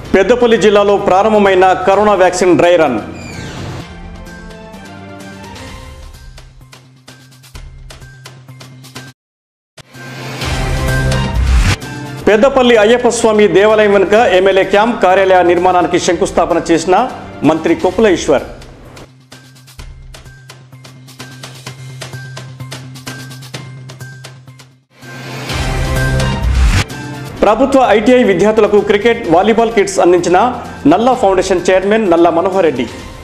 పెద్దపల్లి జిల్లాలో ప్రారంభమైన corona vaccine dry run Peddapalli Ayyappa Swamy దేవాలయం వెనుక ఎమ్మెల్యే క్యాంప్ కార్యాలయ నిర్మాణానికి శంకుస్థాపన చేసిన మంత్రి కొప్పుల ఈశ్వర్ ప్రభుత్వ ఐటీఐ విద్యార్థులకు క్రికెట్ వాలీబాల్ కిట్స్ అందించిన నల్లా ఫౌండేషన్ చైర్మన్ నల్ల మనోహర్ రెడ్డి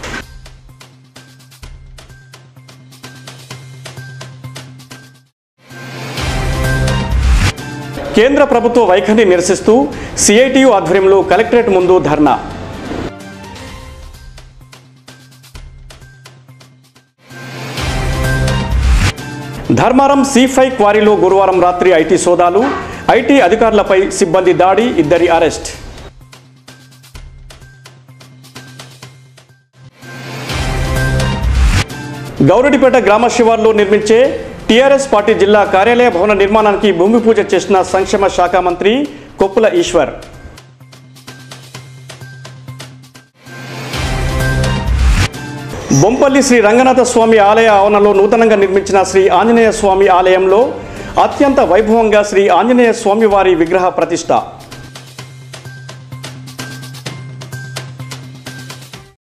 కేంద్ర ప్రభుత్వ వైఖరిని నిరసిస్తూ సిఐటియు ఆధ్వర్యంలో కలెక్టరేట్ ముందు ధర్నా ధర్మారం సి ఫైవ్ క్వారీలో గురువారం రాత్రి ఐటీ సోదాలు ఐటీ అధికారులపై సిబ్బంది దాడి ఇద్దరి అరెస్ట్ గౌరెడ్డిపేట గ్రామ శివార్లో నిర్మించే టీఆర్ఎస్ పార్టీ జిల్లా కార్యాలయ భవన నిర్మాణానికి భూమి పూజ చేసిన సంక్షేమ శాఖ మంత్రి కొప్పుల ఈశ్వర్ బొంపల్లి శ్రీ రంగనాథ స్వామి ఆలయ ఆవరణలో నూతనంగా నిర్మించిన శ్రీ ఆంజనేయ స్వామి ఆలయంలో అత్యంత వైభవంగా శ్రీ ఆంజనేయ స్వామి వారి విగ్రహ ప్రతిష్ట